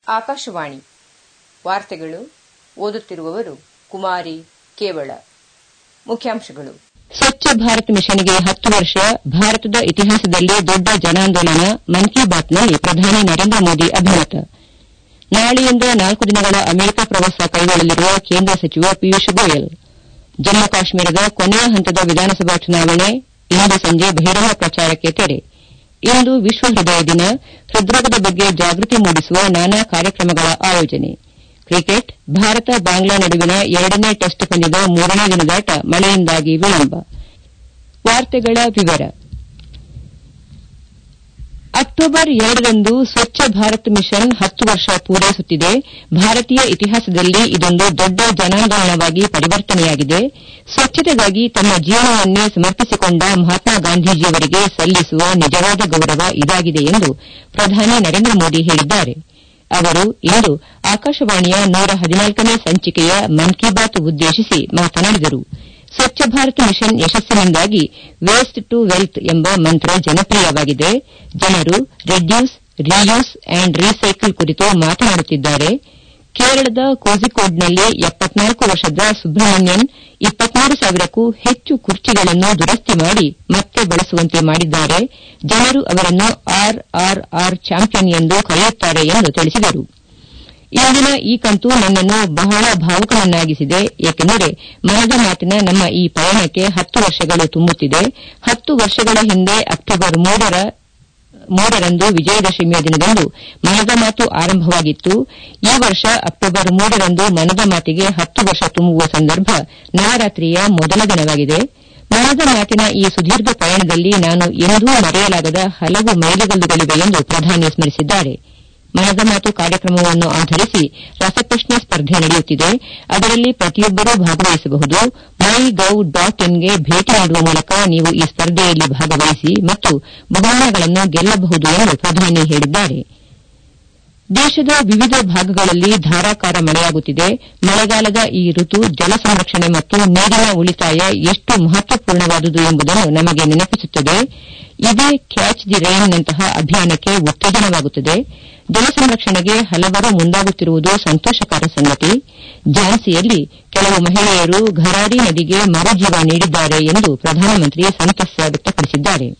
ಆಕಾಶವಾಣಿ ವಾರ್ತೆಗಳು ಓದುತ್ತಿರುವವರು ಕುಮಾರಿ ಕೇವಳ ಮುಖ್ಯಾಂಶಗಳು ಸ್ವಚ್ಛ ಭಾರತ್ ಮಿಷನ್ಗೆ ಹತ್ತು ವರ್ಷ ಭಾರತದ ಇತಿಹಾಸದಲ್ಲೇ ದೊಡ್ಡ ಜನಾಂದೋಲನ ಮನ್ ಕಿ ಬಾತ್ನಲ್ಲಿ ಪ್ರಧಾನಿ ನರೇಂದ್ರ ಮೋದಿ ಅಭಿಮತ ನಾಳೆಯಿಂದ ನಾಲ್ಕು ದಿನಗಳ ಅಮೆರಿಕ ಪ್ರವಾಸ ಕೈಗೊಳ್ಳಲಿರುವ ಕೇಂದ್ರ ಸಚಿವ ಪಿಯೂಷ್ ಗೋಯಲ್ ಜಮ್ಮು ಕಾಶ್ಮೀರದ ಕೊನೆಯ ಹಂತದ ವಿಧಾನಸಭಾ ಚುನಾವಣೆ ಇಂದು ಸಂಜೆ ಬಹಿರಂಗ ಪ್ರಚಾರಕ್ಕೆ ತೆರೆ ಇಂದು ವಿಶ್ವ ಹೃದಯ ದಿನ ಹೃದ್ರೋಗದ ಬಗ್ಗೆ ಜಾಗೃತಿ ಮೂಡಿಸುವ ನಾನಾ ಕಾರ್ಯಕ್ರಮಗಳ ಆಯೋಜನೆ ಕ್ರಿಕೆಟ್ ಭಾರತ ಬಾಂಗ್ಲಾ ನಡುವಿನ ಎರಡನೇ ಟೆಸ್ಟ್ ಪಂದ್ಯದ ಮೂರನೇ ದಿನದಾಟ ಮಳೆಯಿಂದಾಗಿ ವಿಳಂಬ ಅಕ್ಟೋಬರ್ ಎರಡರಂದು ಸ್ವಚ್ಛ ಭಾರತ್ ಮಿಷನ್ ಹತ್ತು ವರ್ಷ ಪೂರೈಸುತ್ತಿದೆ ಭಾರತೀಯ ಇತಿಹಾಸದಲ್ಲಿ ಇದೊಂದು ದೊಡ್ಡ ಜನಾಂದೋಲನವಾಗಿ ಪರಿವರ್ತನೆಯಾಗಿದೆ ಸ್ವಚ್ಛತೆಗಾಗಿ ತಮ್ಮ ಜೀವನವನ್ನೇ ಸಮರ್ಪಿಸಿಕೊಂಡ ಮಹಾತ್ಮ ಗಾಂಧೀಜಿಯವರಿಗೆ ಸಲ್ಲಿಸುವ ನಿಜವಾದ ಗೌರವ ಇದಾಗಿದೆ ಎಂದು ಪ್ರಧಾನಿ ನರೇಂದ್ರ ಮೋದಿ ಹೇಳಿದ್ದಾರೆ ಅವರು ಇಂದು ಆಕಾಶವಾಣಿಯ ನೂರ ಹದಿನಾಲ್ಕನೇ ಸಂಚಿಕೆಯ ಮನ್ ಕಿ ಬಾತ್ ಉದ್ದೇಶಿಸಿ ಮಾತನಾಡಿದರು ಸ್ವಚ್ಛ ಭಾರತ್ ಮಿಷನ್ ಯಶಸ್ಸಿನಿಂದಾಗಿ ವೇಸ್ಟ್ ಟು ವೆಲ್ತ್ ಎಂಬ ಮಂತ್ರ ಜನಪ್ರಿಯವಾಗಿದೆ ಜನರು ರೆಡ್ಯೂಸ್ ರಿಯೂಸ್ ಅಂಡ್ ರೀಸೈಕಲ್ ಕುರಿತು ಮಾತನಾಡುತ್ತಿದ್ದಾರೆ ಕೇರಳದ ಕೋಝಿಕೋಡ್ನಲ್ಲಿ ಎಪ್ಪತ್ನಾಲ್ಕು ವರ್ಷದ ಸುಬ್ರಹ್ಮಣ್ಯನ್ ಇಪ್ಪತ್ಮೂರು ಸಾವಿರಕ್ಕೂ ಹೆಚ್ಚು ಕುರ್ಚಿಗಳನ್ನು ದುರಸ್ತಿ ಮಾಡಿ ಮತ್ತೆ ಬಳಸುವಂತೆ ಮಾಡಿದ್ದಾರೆ ಜನರು ಅವರನ್ನು ಆರ್ ಆರ್ ಆರ್ ಚಾಂಪಿಯನ್ ಎಂದು ಕರೆಯುತ್ತಾರೆ ಎಂದು ತಿಳಿಸಿದರು ಇಂದಿನ ಈ ಕಂತು ನನ್ನನ್ನು ಬಹಳ ಭಾವುಕನನ್ನಾಗಿಸಿದೆ ಏಕೆಂದರೆ ಮನದ ಮಾತಿನ ನಮ್ಮ ಈ ಪಯಣಕ್ಕೆ ಹತ್ತು ವರ್ಷಗಳು ತುಂಬುತ್ತಿದೆ ಹತ್ತು ವರ್ಷಗಳ ಹಿಂದೆ ಅಕ್ಟೋಬರ್ ಮೂರರಂದು ವಿಜಯದಶಮಿಯ ದಿನದಂದು ಮನದ ಮಾತು ಆರಂಭವಾಗಿತ್ತು ಈ ವರ್ಷ ಅಕ್ಟೋಬರ್ ಮೂರರಂದು ಮನದ ಮಾತಿಗೆ ಹತ್ತು ವರ್ಷ ತುಂಬುವ ಸಂದರ್ಭ ನವರಾತ್ರಿಯ ಮೊದಲ ದಿನವಾಗಿದೆ ಮನದ ಮಾತಿನ ಈ ಸುದೀರ್ಘ ಪಯಣದಲ್ಲಿ ನಾನು ಎಂದೂ ಮರೆಯಲಾಗದ ಹಲವು ಮೈಲಿಗಲ್ಲುಗಳಿವೆ ಎಂದು ಪ್ರಧಾನಿ ಸ್ಮರಿಸಿದ್ದಾರೆ ಮನದ ಮಾತು ಕಾರ್ಯಕ್ರಮವನ್ನು ಆಧರಿಸಿ ರಸಪ್ರಶ್ನೆ ಸ್ಪರ್ಧೆ ನಡೆಯುತ್ತಿದೆ ಅದರಲ್ಲಿ ಪ್ರತಿಯೊಬ್ಬರೂ ಭಾಗವಹಿಸಬಹುದು ಮೈ ಗೌ ಡಾಟ್ ಇನ್ಗೆ ಭೇಟಿ ನೀಡುವ ಮೂಲಕ ನೀವು ಈ ಸ್ಪರ್ಧೆಯಲ್ಲಿ ಭಾಗವಹಿಸಿ ಮತ್ತು ಬಹುಮಾನಗಳನ್ನು ಗೆಲ್ಲಬಹುದು ಎಂದು ಪ್ರಧಾನಿ ಹೇಳಿದ್ದಾರೆ ದೇಶದ ವಿವಿಧ ಭಾಗಗಳಲ್ಲಿ ಧಾರಾಕಾರ ಮಳೆಯಾಗುತ್ತಿದೆ ಮಳೆಗಾಲದ ಈ ಋತು ಜಲ ಸಂರಕ್ಷಣೆ ಮತ್ತು ನೀರಿನ ಉಳಿತಾಯ ಎಷ್ಟು ಮಹತ್ವಪೂರ್ಣವಾದುದು ಎಂಬುದನ್ನು ನಮಗೆ ನೆನಪಿಸುತ್ತದೆ ಇದೇ ಕ್ಯಾಚ್ ದಿ ರೈನ್ ನಂತಹ ಅಭಿಯಾನಕ್ಕೆ ಉತ್ತೇಜನವಾಗುತ್ತದೆ ಜಲ ಸಂರಕ್ಷಣೆಗೆ ಹಲವರು ಮುಂದಾಗುತ್ತಿರುವುದು ಸಂತೋಷಕರ ಸಂಗತಿ ಝಾನ್ಸಿಯಲ್ಲಿ ಕೆಲವು ಮಹಿಳೆಯರು ಘರಾರಿ ನದಿಗೆ ಮರುಜೀವ ನೀಡಿದ್ದಾರೆ ಎಂದು ಪ್ರಧಾನಮಂತ್ರಿ ಸಂತಸ ವ್ಯಕ್ತಪಡಿಸಿದ್ದಾರೆ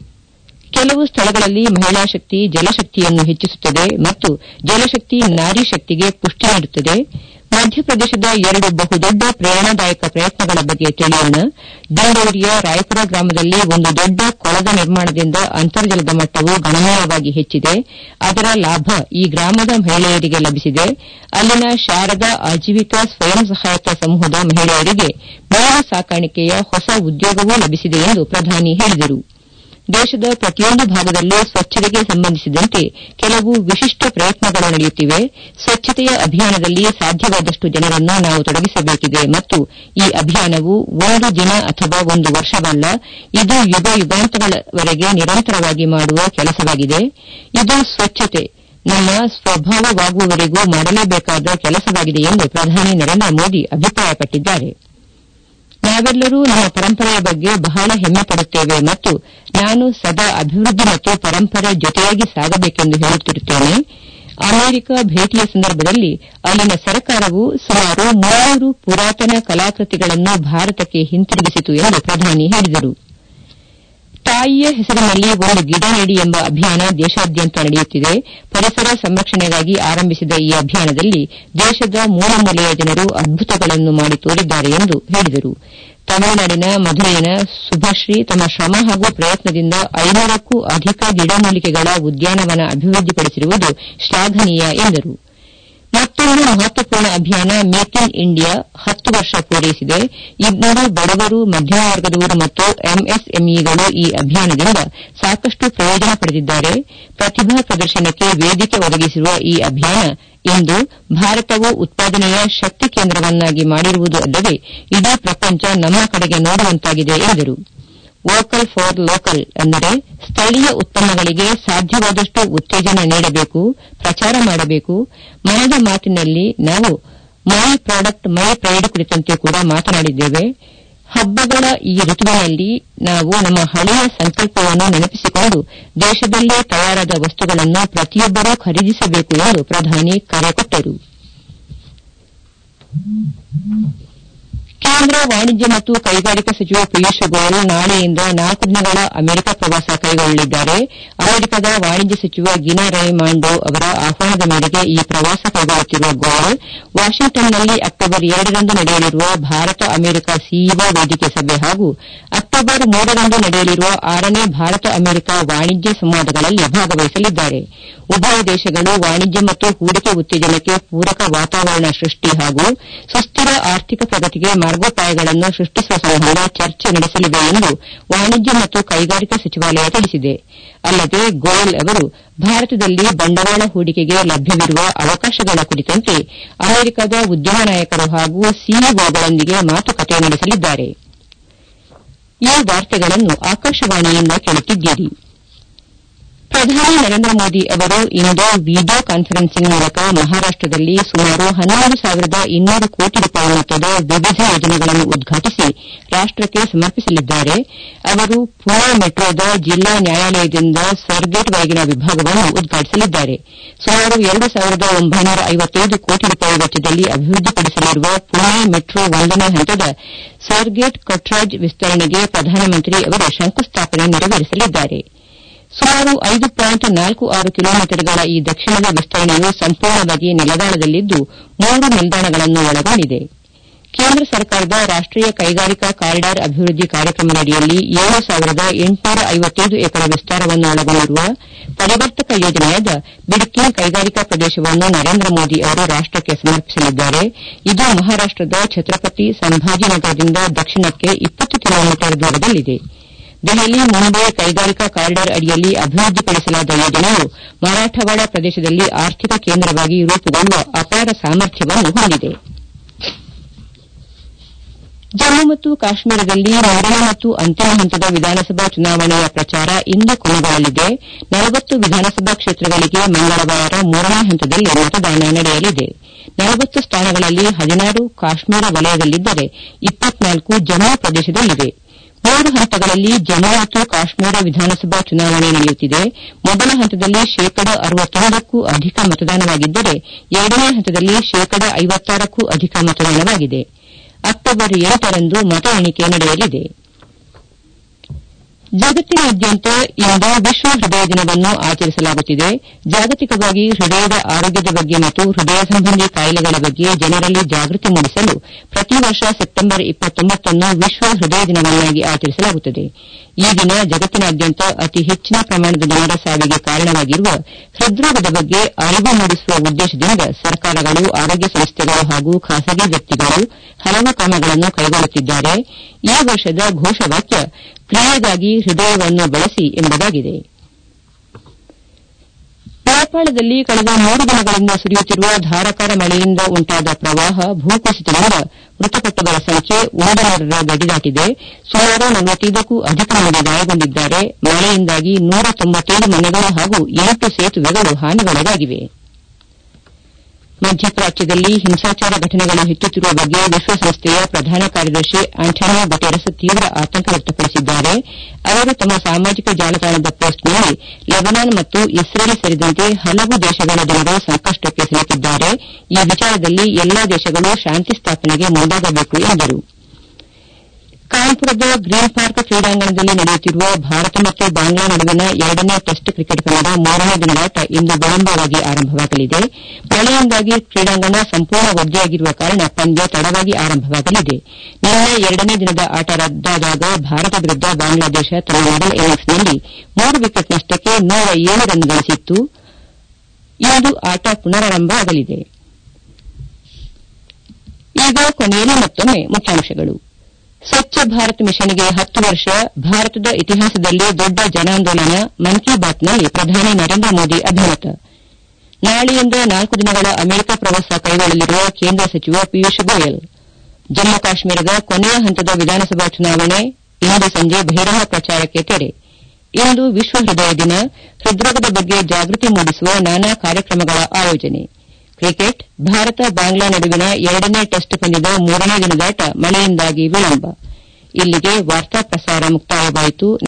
ಕೆಲವು ಸ್ಥಳಗಳಲ್ಲಿ ಮಹಿಳಾ ಶಕ್ತಿ ಜಲಶಕ್ತಿಯನ್ನು ಹೆಚ್ಚಿಸುತ್ತದೆ ಮತ್ತು ಜಲಶಕ್ತಿ ನಾರಿ ಶಕ್ತಿಗೆ ಪುಷ್ಟಿ ನೀಡುತ್ತದೆ ಮಧ್ಯಪ್ರದೇಶದ ಎರಡು ಬಹುದೊಡ್ಡ ಪ್ರೇರಣಾದಾಯಕ ಪ್ರಯತ್ನಗಳ ಬಗ್ಗೆ ತಿಳಿಯೋಣ ಡಿಂಡೋರಿಯ ರಾಯಪುರ ಗ್ರಾಮದಲ್ಲಿ ಒಂದು ದೊಡ್ಡ ಕೊಳದ ನಿರ್ಮಾಣದಿಂದ ಅಂತರ್ಜಲದ ಮಟ್ಟವು ಗಣನೀಯವಾಗಿ ಹೆಚ್ಚಿದೆ ಅದರ ಲಾಭ ಈ ಗ್ರಾಮದ ಮಹಿಳೆಯರಿಗೆ ಲಭಿಸಿದೆ ಅಲ್ಲಿನ ಶಾರದಾ ಆಜೀವಿಕಾ ಸ್ವಯಂ ಸಹಾಯಕ ಸಮೂಹದ ಮಹಿಳೆಯರಿಗೆ ಮೀನು ಸಾಕಾಣಿಕೆಯ ಹೊಸ ಉದ್ಯೋಗವೂ ಲಭಿಸಿದೆ ಎಂದು ಪ್ರಧಾನಿ ಹೇಳಿದರು ದೇಶದ ಪ್ರತಿಯೊಂದು ಭಾಗದಲ್ಲೂ ಸ್ವಚ್ಛತೆಗೆ ಸಂಬಂಧಿಸಿದಂತೆ ಕೆಲವು ವಿಶಿಷ್ಟ ಪ್ರಯತ್ನಗಳು ನಡೆಯುತ್ತಿವೆ ಸ್ವಚ್ಛತೆಯ ಅಭಿಯಾನದಲ್ಲಿ ಸಾಧ್ಯವಾದಷ್ಟು ಜನರನ್ನು ನಾವು ತೊಡಗಿಸಬೇಕಿದೆ ಮತ್ತು ಈ ಅಭಿಯಾನವು ಒಂದು ದಿನ ಅಥವಾ ಒಂದು ವರ್ಷವಲ್ಲ ಇದು ಯುಗ ಯುಗಾಂತಗಳವರೆಗೆ ನಿರಂತರವಾಗಿ ಮಾಡುವ ಕೆಲಸವಾಗಿದೆ ಇದು ಸ್ವಚ್ಛತೆ ನಮ್ಮ ಸ್ವಭಾವವಾಗುವವರೆಗೂ ಮಾಡಲೇಬೇಕಾದ ಕೆಲಸವಾಗಿದೆ ಎಂದು ಪ್ರಧಾನಿ ನರೇಂದ್ರ ಮೋದಿ ಅಭಿಪ್ರಾಯಪಟ್ಟಿದ್ದಾರೆ ನಾವೆಲ್ಲರೂ ನಮ್ಮ ಪರಂಪರೆಯ ಬಗ್ಗೆ ಬಹಳ ಹೆಮ್ಮೆ ಪಡುತ್ತೇವೆ ಮತ್ತು ನಾನು ಸದಾ ಅಭಿವೃದ್ಧಿ ಮತ್ತು ಪರಂಪರೆ ಜೊತೆಯಾಗಿ ಸಾಗಬೇಕೆಂದು ಹೇಳುತ್ತಿರುತ್ತೇನೆ ಅಮೆರಿಕ ಭೇಟಿಯ ಸಂದರ್ಭದಲ್ಲಿ ಅಲ್ಲಿನ ಸರ್ಕಾರವು ಸುಮಾರು ಮುನ್ನೂರು ಪುರಾತನ ಕಲಾಕೃತಿಗಳನ್ನು ಭಾರತಕ್ಕೆ ಹಿಂತಿರುಗಿಸಿತು ಎಂದು ಪ್ರಧಾನಿ ಹೇಳಿದರು ತಾಯಿಯ ಹೆಸರಿನಲ್ಲಿ ಒಂದು ಗಿಡ ನೆಡಿ ಎಂಬ ಅಭಿಯಾನ ದೇಶಾದ್ಯಂತ ನಡೆಯುತ್ತಿದೆ ಪರಿಸರ ಸಂರಕ್ಷಣೆಗಾಗಿ ಆರಂಭಿಸಿದ ಈ ಅಭಿಯಾನದಲ್ಲಿ ದೇಶದ ಮೂಲ ಮೂಲೆಯ ಜನರು ಅದ್ಭುತಗಳನ್ನು ಮಾಡಿ ತೋರಿದ್ದಾರೆ ಎಂದು ಹೇಳಿದರು ತಮಿಳುನಾಡಿನ ಮಧುರೈನ ಸುಭಶ್ರೀ ತಮ್ಮ ಶ್ರಮ ಹಾಗೂ ಪ್ರಯತ್ನದಿಂದ ಐನೂರಕ್ಕೂ ಅಧಿಕ ಗಿಡಮೂಲಿಕೆಗಳ ಉದ್ಯಾನವನ ಅಭಿವೃದ್ಧಿಪಡಿಸಿರುವುದು ಶ್ಲಾಘನೀಯ ಎಂದರು ಮತ್ತೊಂದು ಮಹತ್ವಪೂರ್ಣ ಅಭಿಯಾನ ಮೇಕ್ ಇನ್ ಇಂಡಿಯಾ ಹತ್ತು ವರ್ಷ ಪೂರೈಸಿದೆ ಇಂದು ಬಡವರು ಮಧ್ಯಮ ವರ್ಗದವರು ಮತ್ತು ಎಂಎಸ್ಎಂಇಗಳು ಈ ಅಭಿಯಾನದಿಂದ ಸಾಕಷ್ಟು ಪ್ರಯೋಜನ ಪಡೆದಿದ್ದಾರೆ ಪ್ರತಿಭಾ ಪ್ರದರ್ಶನಕ್ಕೆ ವೇದಿಕೆ ಒದಗಿಸಿರುವ ಈ ಅಭಿಯಾನ ಇಂದು ಭಾರತವು ಉತ್ಪಾದನೆಯ ಶಕ್ತಿ ಕೇಂದ್ರವನ್ನಾಗಿ ಮಾಡಿರುವುದು ಅಲ್ಲದೆ ಇಡೀ ಪ್ರಪಂಚ ನಮ್ಮ ಕಡೆಗೆ ನೋಡುವಂತಾಗಿದೆ ಎಂದರು ವೋಕಲ್ ಫಾರ್ ಲೋಕಲ್ ಅಂದರೆ ಸ್ಥಳೀಯ ಉತ್ಪನ್ನಗಳಿಗೆ ಸಾಧ್ಯವಾದಷ್ಟು ಉತ್ತೇಜನ ನೀಡಬೇಕು ಪ್ರಚಾರ ಮಾಡಬೇಕು ಮನದ ಮಾತಿನಲ್ಲಿ ನಾವು ಮೈ ಪ್ರಾಡಕ್ಟ್ ಮೈ ಪ್ರೈಡ್ ಕುರಿತಂತೆ ಕೂಡ ಮಾತನಾಡಿದ್ದೇವೆ ಹಬ್ಬಗಳ ಈ ಋತುವಿನಲ್ಲಿ ನಾವು ನಮ್ಮ ಹಳೆಯ ಸಂಕಲ್ಪವನ್ನು ನೆನಪಿಸಿಕೊಂಡು ದೇಶದಲ್ಲೇ ತಯಾರಾದ ವಸ್ತುಗಳನ್ನು ಪ್ರತಿಯೊಬ್ಬರೂ ಖರೀದಿಸಬೇಕು ಎಂದು ಪ್ರಧಾನಿ ಕರೆ ಕೊಟ್ಟರು ಕೇಂದ್ರ ವಾಣಿಜ್ಯ ಮತ್ತು ಕೈಗಾರಿಕಾ ಸಚಿವ ಪಿಯೂಷ್ ಗೋಯಲ್ ನಾಳೆಯಿಂದ ನಾಲ್ಕು ದಿನಗಳ ಅಮೆರಿಕ ಪ್ರವಾಸ ಕೈಗೊಳ್ಳಲಿದ್ದಾರೆ ಅಮೆರಿಕದ ವಾಣಿಜ್ಯ ಸಚಿವ ಗಿನಾ ರೈಮಾಂಡೋ ಅವರ ಆಹ್ವಾನದ ಮೇರೆಗೆ ಈ ಪ್ರವಾಸ ಕೈಗೊಳ್ಳುತ್ತಿರುವ ಗೋಯಲ್ ವಾಷಿಂಗ್ಟನ್ನಲ್ಲಿ ಅಕ್ಟೋಬರ್ ಎರಡರಂದು ನಡೆಯಲಿರುವ ಭಾರತ ಅಮೆರಿಕ ಸಿಇಒ ವೇದಿಕೆ ಸಭೆ ಹಾಗೂ ಅಕ್ಟೋಬರ್ ಮೂರರಂದು ನಡೆಯಲಿರುವ ಆರನೇ ಭಾರತ ಅಮೆರಿಕ ವಾಣಿಜ್ಯ ಸಂವಾದಗಳಲ್ಲಿ ಭಾಗವಹಿಸಲಿದ್ದಾರೆ ಉಭಯ ದೇಶಗಳು ವಾಣಿಜ್ಯ ಮತ್ತು ಹೂಡಿಕೆ ಉತ್ತೇಜನಕ್ಕೆ ಪೂರಕ ವಾತಾವರಣ ಸೃಷ್ಟಿ ಹಾಗೂ ಸುಸ್ತಿರ ಆರ್ಥಿಕ ಪ್ರಗತಿಗೆ ಮಾರ್ಗೋಪಾಯಗಳನ್ನು ಸೃಷ್ಟಿಸುವ ಸಂಬಂಧ ಚರ್ಚೆ ನಡೆಸಲಿವೆ ಎಂದು ವಾಣಿಜ್ಯ ಮತ್ತು ಕೈಗಾರಿಕಾ ಸಚಿವಾಲಯ ತಿಳಿಸಿದೆ ಅಲ್ಲದೆ ಗೋಯಲ್ ಅವರು ಭಾರತದಲ್ಲಿ ಬಂಡವಾಳ ಹೂಡಿಕೆಗೆ ಲಭ್ಯವಿರುವ ಅವಕಾಶಗಳ ಕುರಿತಂತೆ ಅಮೆರಿಕದ ಉದ್ಯಮ ನಾಯಕರು ಹಾಗೂ ಸಿಇಒಗಳೊಂದಿಗೆ ಮಾತುಕತೆ ನಡೆಸಲಿದ್ದಾರೆ ಈ ವಾರ್ತೆಗಳನ್ನು ಆಕಾಶವಾಣಿಯಿಂದ ಕೇಳುತ್ತಿದ್ದೀರಿ ಪ್ರಧಾನಿ ನರೇಂದ್ರ ಮೋದಿ ಅವರು ಇಂದು ವಿಡಿಯೋ ಕಾನ್ಫರೆನ್ಸಿಂಗ್ ಮೂಲಕ ಮಹಾರಾಷ್ಟದಲ್ಲಿ ಸುಮಾರು ಹನ್ನೊಂದು ಸಾವಿರದ ಇನ್ನೂರು ಕೋಟಿ ರೂಪಾಯಿ ಮೊತ್ತದ ವಿವಿಧ ಯೋಜನೆಗಳನ್ನು ಉದ್ಘಾಟಿಸಿ ರಾಷ್ಟಕ್ಕೆ ಸಮರ್ಪಿಸಲಿದ್ದಾರೆ ಅವರು ಪುಣೆ ಮೆಟ್ರೋದ ಜಿಲ್ಲಾ ನ್ಯಾಯಾಲಯದಿಂದ ಸ್ವರ್ಗೇಟ್ವರೆಗಿನ ವಿಭಾಗವನ್ನು ಉದ್ಘಾಟಿಸಲಿದ್ದಾರೆ ಸುಮಾರು ಎರಡು ಸಾವಿರದ ಒಂಬೈನೂರ ಐವತ್ತೈದು ಕೋಟಿ ರೂಪಾಯಿ ವೆಚ್ಚದಲ್ಲಿ ಅಭಿವೃದ್ಧಿಪಡಿಸಲಿರುವ ಪುಣೆ ಮೆಟ್ರೋ ಒಂದನೇ ಹಂತದ ಸ್ವರ್ಗೇಟ್ ಕಟ್ರಾಜ್ ವಿಸ್ತರಣೆಗೆ ಪ್ರಧಾನಮಂತ್ರಿ ಅವರು ಶಂಕುಸ್ಥಾಪನೆ ನೆರವೇರಿಸಲಿದ್ದಾರೆ ಸುಮಾರು ಐದು ಪಾಯಿಂಟ್ ನಾಲ್ಕು ಆರು ಕಿಲೋಮೀಟರ್ಗಳ ಈ ದಕ್ಷಿಣದ ವಿಸ್ತರಣೆಯು ಸಂಪೂರ್ಣವಾಗಿ ನೆಲದಾಳದಲ್ಲಿದ್ದು ಮೂರು ನಿಲ್ದಾಣಗಳನ್ನು ಒಳಗೊಂಡಿದೆ ಕೇಂದ್ರ ಸರ್ಕಾರದ ರಾಷ್ಟೀಯ ಕೈಗಾರಿಕಾ ಕಾರಿಡಾರ್ ಅಭಿವೃದ್ಧಿ ಕಾರ್ಯಕ್ರಮದಡಿಯಲ್ಲಿ ಏಳು ಸಾವಿರದ ಎಂಟುನೂರ ಐವತ್ತೈದು ಎಕರೆ ವಿಸ್ತಾರವನ್ನು ಒಳಗೊಂಡಿರುವ ಪರಿವರ್ತಕ ಯೋಜನೆಯಾದ ಬಿಡ್ಕಿ ಕೈಗಾರಿಕಾ ಪ್ರದೇಶವನ್ನು ನರೇಂದ್ರ ಮೋದಿ ಅವರು ರಾಷ್ಟಕ್ಕೆ ಸಮರ್ಪಿಸಲಿದ್ದಾರೆ ಇದು ಮಹಾರಾಷ್ಟದ ಛತ್ರಪತಿ ಸಂಭಾಜಿನಗರದಿಂದ ದಕ್ಷಿಣಕ್ಕೆ ಇಪ್ಪತ್ತು ಕಿಲೋಮೀಟರ್ ದೂರದಲ್ಲಿದೆ ದೆಹಲಿ ಮುಂಬೈ ಕೈಗಾರಿಕಾ ಕಾರಿಡಾರ್ ಅಡಿಯಲ್ಲಿ ಅಭಿವೃದ್ಧಿಪಡಿಸಲಾದ ಯೋಜನೆಯು ಮರಾಠವಾಡ ಪ್ರದೇಶದಲ್ಲಿ ಆರ್ಥಿಕ ಕೇಂದ್ರವಾಗಿ ರೂಪುಗೊಳ್ಳುವ ಅಪಾರ ಸಾಮರ್ಥ್ಯವನ್ನು ಹೊಂದಿದೆ ಜಮ್ಮು ಮತ್ತು ಕಾಶ್ಮೀರದಲ್ಲಿ ಮೂರನೇ ಮತ್ತು ಅಂತಿಮ ಹಂತದ ವಿಧಾನಸಭಾ ಚುನಾವಣೆಯ ಪ್ರಚಾರ ಇಂದು ಕೊನೆಗೊಳ್ಳಲಿದೆ ನಲವತ್ತು ವಿಧಾನಸಭಾ ಕ್ಷೇತ್ರಗಳಿಗೆ ಮಂಗಳವಾರ ಮೂರನೇ ಹಂತದಲ್ಲಿ ಮತದಾನ ನಡೆಯಲಿದೆ ನಲವತ್ತು ಸ್ಥಾನಗಳಲ್ಲಿ ಹದಿನಾರು ಕಾಶ್ಮೀರ ವಲಯದಲ್ಲಿದ್ದರೆ ಇಪ್ಪತ್ನಾಲ್ಕು ಜಮ್ಮು ಪ್ರದೇಶದಲ್ಲಿವೆ ಮೂರು ಹಂತಗಳಲ್ಲಿ ಜಮ್ಮು ಮತ್ತು ಕಾಶ್ಮೀರ ವಿಧಾನಸಭಾ ಚುನಾವಣೆ ನಡೆಯುತ್ತಿದೆ ಮೊದಲ ಹಂತದಲ್ಲಿ ಶೇಕಡ ಅರವತ್ತೊಂದಕ್ಕೂ ಅಧಿಕ ಮತದಾನವಾಗಿದ್ದರೆ ಎರಡನೇ ಹಂತದಲ್ಲಿ ಶೇಕಡ ಐವತ್ತಾರಕ್ಕೂ ಅಧಿಕ ಮತದಾನವಾಗಿದೆ ಅಕ್ಟೋಬರ್ ಎಂಟರಂದು ಮತ ಎಣಿಕೆ ನಡೆಯಲಿದೆ ಜಗತ್ತಿನಾದ್ಯಂತ ಇಂದು ವಿಶ್ವ ಹೃದಯ ದಿನವನ್ನು ಆಚರಿಸಲಾಗುತ್ತಿದೆ ಜಾಗತಿಕವಾಗಿ ಹೃದಯದ ಆರೋಗ್ಯದ ಬಗ್ಗೆ ಮತ್ತು ಹೃದಯ ಸಂಬಂಧಿ ಕಾಯಿಲೆಗಳ ಬಗ್ಗೆ ಜನರಲ್ಲಿ ಜಾಗೃತಿ ಮೂಡಿಸಲು ಪ್ರತಿ ವರ್ಷ ಸೆಪ್ಟೆಂಬರ್ ನ್ನು ವಿಶ್ವ ಹೃದಯ ದಿನವನ್ನಾಗಿ ಆಚರಿಸಲಾಗುತ್ತದೆ ಈ ದಿನ ಜಗತ್ತಿನಾದ್ಯಂತ ಅತಿ ಹೆಚ್ಚಿನ ಪ್ರಮಾಣದ ಜನರ ಸಾವಿಗೆ ಕಾರಣವಾಗಿರುವ ಹೃದ್ರೋಗದ ಬಗ್ಗೆ ಅರಿವು ಮೂಡಿಸುವ ಉದ್ದೇಶದಿಂದ ಸರ್ಕಾರಗಳು ಆರೋಗ್ಯ ಸಂಸ್ಥೆಗಳು ಹಾಗೂ ಖಾಸಗಿ ವ್ಯಕ್ತಿಗಳು ಹಲವು ಕ್ರಮಗಳನ್ನು ಕೈಗೊಳ್ಳುತ್ತಿದ್ದಾರೆ ಈ ವರ್ಷದ ಘೋಷವಾಕ್ಯ ಕ್ರಿಯೆಗಾಗಿ ಹೃದಯವನ್ನು ಬಳಸಿ ಎಂಬುದಾಗಿದೆ ನೇಪಾಳದಲ್ಲಿ ಕಳೆದ ಮೂರು ದಿನಗಳಿಂದ ಸುರಿಯುತ್ತಿರುವ ಧಾರಾಕಾರ ಮಳೆಯಿಂದ ಉಂಟಾದ ಪ್ರವಾಹ ಭೂಕುಸಿತದಿಂದ ಮೃತಪಟ್ಟವರ ಸಂಖ್ಯೆ ಒಂದು ನೂರರ ಗಡಿ ದಾಟಿದೆ ಸುಮಾರು ನಲವತ್ತೈದಕ್ಕೂ ಅಧಿಕ ಮಂದಿ ಗಾಯಗೊಂಡಿದ್ದಾರೆ ಮಳೆಯಿಂದಾಗಿ ನೂರ ತೊಂಬತ್ತೈದು ಮನೆಗಳು ಹಾಗೂ ಎಂಟು ಸೇತುವೆಗಳು ಹಾನಿಗೊಳಗಾಗಿವೆ ಮಧ್ಯಪ್ರಾಚ್ಯದಲ್ಲಿ ಹಿಂಸಾಚಾರ ಘಟನೆಗಳು ಹೆಚ್ಚುತ್ತಿರುವ ಬಗ್ಗೆ ವಿಶ್ವಸಂಸ್ಥೆಯ ಪ್ರಧಾನ ಕಾರ್ಯದರ್ಶಿ ಆಂಟೋನಿಯೋ ಗುಟೆರಸ್ ತೀವ್ರ ಆತಂಕ ವ್ಯಕ್ತಪಡಿಸಿದ್ದಾರೆ ಅವರು ತಮ್ಮ ಸಾಮಾಜಿಕ ಜಾಲತಾಣದ ಪೋಸ್ಟ್ನಲ್ಲಿ ಲೆಬನಾನ್ ಮತ್ತು ಇಸ್ರೇಲ್ ಸೇರಿದಂತೆ ಹಲವು ದೇಶಗಳ ಜನರು ಸಂಕಷ್ಟಕ್ಕೆ ಸಿಲುಕಿದ್ದಾರೆ ಈ ವಿಚಾರದಲ್ಲಿ ಎಲ್ಲಾ ದೇಶಗಳು ಶಾಂತಿ ಸ್ಥಾಪನೆಗೆ ಮುಂದಾಗಬೇಕು ಎಂದರು ಕಾನ್ಪುರದ ಗ್ರೀನ್ ಪಾರ್ಕ್ ಕ್ರೀಡಾಂಗಣದಲ್ಲಿ ನಡೆಯುತ್ತಿರುವ ಭಾರತ ಮತ್ತು ಬಾಂಗ್ಲಾ ನಡುವಿನ ಎರಡನೇ ಟೆಸ್ಟ್ ಕ್ರಿಕೆಟ್ ಪಂದ್ಯದ ಮೂರನೇ ದಿನದಾಟ ಇಂದು ವಿಳಂಬವಾಗಿ ಆರಂಭವಾಗಲಿದೆ ಮಳೆಯಿಂದಾಗಿ ಕ್ರೀಡಾಂಗಣ ಸಂಪೂರ್ಣ ಒದ್ದೆಯಾಗಿರುವ ಕಾರಣ ಪಂದ್ಯ ತಡವಾಗಿ ಆರಂಭವಾಗಲಿದೆ ನಿನ್ನೆ ಎರಡನೇ ದಿನದ ಆಟ ರದ್ದಾದಾಗ ಭಾರತ ವಿರುದ್ದ ಬಾಂಗ್ಲಾದೇಶ ತನ್ನ ಮೊದಲ ಇನ್ನಿಂಗ್ಸ್ನಲ್ಲಿ ಮೂರು ವಿಕೆಟ್ ನಷ್ಟಕ್ಕೆ ನೂರ ಏಳು ರನ್ ಗಳಿಸಿತ್ತು ಇಂದು ಆಟ ಪುನರಾರಂಭವಾಗಲಿದೆ ಈಗ ಕೊನೆಯಲ್ಲಿ ಮತ್ತೊಮ್ಮೆ ಮುಖ್ಯಾಂಶಗಳು ಸ್ವಚ್ಛ ಭಾರತ್ ಮಿಷನ್ಗೆ ಹತ್ತು ವರ್ಷ ಭಾರತದ ಇತಿಹಾಸದಲ್ಲೇ ದೊಡ್ಡ ಜನಾಂದೋಲನ ಮನ್ ಕಿ ಬಾತ್ನಲ್ಲಿ ಪ್ರಧಾನಿ ನರೇಂದ್ರ ಮೋದಿ ಅಭಿಮತ ನಾಳೆಯಿಂದ ನಾಲ್ಕು ದಿನಗಳ ಅಮೆರಿಕ ಪ್ರವಾಸ ಕೈಗೊಳ್ಳಲಿರುವ ಕೇಂದ್ರ ಸಚಿವ ಪಿಯೂಷ್ ಗೋಯಲ್ ಜಮ್ಮು ಕಾಶ್ಮೀರದ ಕೊನೆಯ ಹಂತದ ವಿಧಾನಸಭಾ ಚುನಾವಣೆ ಇಂದು ಸಂಜೆ ಬಹಿರಂಗ ಪ್ರಚಾರಕ್ಕೆ ತೆರೆ ಇಂದು ವಿಶ್ವ ಹೃದಯ ದಿನ ಹೃದ್ರೋಗದ ಬಗ್ಗೆ ಜಾಗೃತಿ ಮೂಡಿಸುವ ನಾನಾ ಕಾರ್ಯಕ್ರಮಗಳ ಆಯೋಜನೆ ಕ್ರಿಕೆಟ್ ಭಾರತ ಬಾಂಗ್ಲಾ ನಡುವಿನ ಎರಡನೇ ಟೆಸ್ಟ್ ಪಂದ್ಯದ ಮೂರನೇ ದಿನದಾಟ ಮಳೆಯಿಂದಾಗಿ ವಿಳಂಬ ಇಲ್ಲಿಗೆ ವಾರ್ತಾ ಪ್ರಸಾರ ಮುಕ್ತಾಯವಾಯಿತು